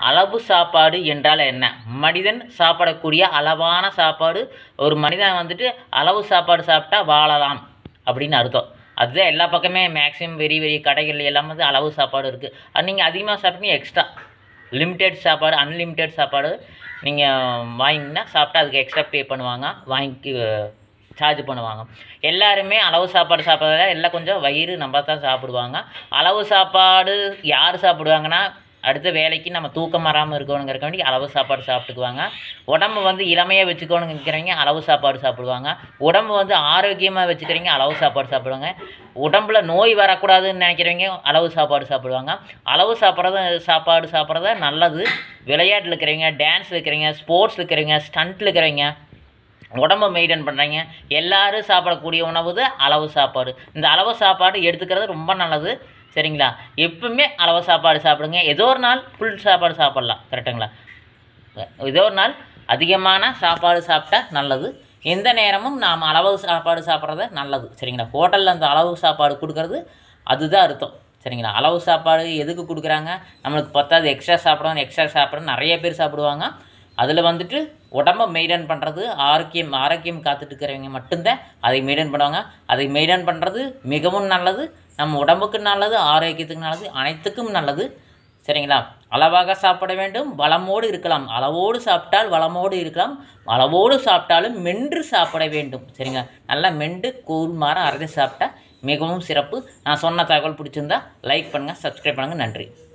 அளவு சாப்பாடு என்றால் என்ன மனிதன் சாப்பிடக்கூடிய அளவான சாப்பாடு ஒரு மனிதன் வந்துட்டு அளவு சாப்பாடு சாப்பிட்டா வாழலாம் அப்படின்னு அர்த்தம் அதுதான் எல்லா பக்கமே மேக்ஸிமம் வெரி வெரி கடைகள் எல்லாம் வந்து அளவு சாப்பாடு இருக்குது அது நீங்கள் அதிகமாக சாப்பிட்டீங்க எக்ஸ்ட்ரா லிமிட்டெட் சாப்பாடு அன்லிமிட்டெட் சாப்பாடு நீங்கள் வாங்கினா சாப்பிட்டா அதுக்கு எக்ஸ்ட்ரா பே பண்ணுவாங்க வாங்கி சார்ஜ் பண்ணுவாங்க எல்லாருமே அளவு சாப்பாடு சாப்பிட்றதால எல்லாம் கொஞ்சம் வயிறு நம்ம தான் சாப்பிடுவாங்க அளவு சாப்பாடு யார் சாப்பிடுவாங்கன்னா அடுத்த வேலைக்கு நம்ம தூக்கம் வராமல் இருக்கணுங்கிறக்க வேண்டி அளவு சாப்பாடு சாப்பிட்டுக்குவாங்க உடம்பு வந்து இளமையாக வச்சுக்கணுங்கிறவங்க அளவு சாப்பாடு சாப்பிடுவாங்க உடம்பு வந்து ஆரோக்கியமாக வச்சுக்கிறவங்க அளவு சாப்பாடு சாப்பிடுவாங்க உடம்புல நோய் வரக்கூடாதுன்னு நினைக்கிறவங்க அளவு சாப்பாடு சாப்பிடுவாங்க அளவு சாப்பிட்றது சாப்பாடு சாப்பிட்றது நல்லது விளையாட்டில் இருக்கிறவங்க டான்ஸில் இருக்கிறவங்க ஸ்போர்ட்ஸில் இருக்கிறவங்க ஸ்டண்ட்டில் இருக்கிறவங்க உடம்பை மெயின்டைன் பண்ணுறீங்க எல்லாரும் சாப்பிடக்கூடிய உணவு தான் அளவு சாப்பாடு இந்த அளவு சாப்பாடு எடுத்துக்கிறது ரொம்ப நல்லது சரிங்களா எப்பவுமே அளவு சாப்பாடு சாப்பிடுங்க ஏதோ ஒரு நாள் ஃபுல் சாப்பாடு சாப்பிட்லாம் கரெக்டுங்களா ஏதோ ஒரு நாள் அதிகமான சாப்பாடு சாப்பிட்டா நல்லது எந்த நேரமும் நாம் அளவு சாப்பாடு சாப்பிட்றது நல்லது சரிங்களா ஹோட்டலில் அந்த அளவு சாப்பாடு கொடுக்கறது அதுதான் அர்த்தம் சரிங்களா அளவு சாப்பாடு எதுக்கு கொடுக்குறாங்க நம்மளுக்கு பத்தாது எக்ஸ்ட்ரா சாப்பிடணும் எக்ஸ்ட்ரா சாப்பிடணும் நிறைய பேர் சாப்பிடுவாங்க அதில் வந்துட்டு உடம்பை மெயின்டைன் பண்ணுறது ஆரோக்கியம் ஆரோக்கியம் காத்துட்டு இருக்கிறவங்க மட்டும்தான் அதை மெயின்டைன் பண்ணுவாங்க அதை மெயின்டைன் பண்ணுறது மிகவும் நல்லது நம்ம உடம்புக்கு நல்லது ஆரோக்கியத்துக்கு நல்லது அனைத்துக்கும் நல்லது சரிங்களா அளவாக சாப்பிட வேண்டும் வளமோடு இருக்கலாம் அளவோடு சாப்பிட்டால் வளமோடு இருக்கலாம் அளவோடு சாப்பிட்டாலும் மென்று சாப்பிட வேண்டும் சரிங்களா நல்லா மென்று கூழ் மாற அரைச்சி சாப்பிட்டா மிகவும் சிறப்பு நான் சொன்ன தகவல் பிடிச்சிருந்தா லைக் பண்ணுங்கள் சப்ஸ்கிரைப் பண்ணுங்கள் நன்றி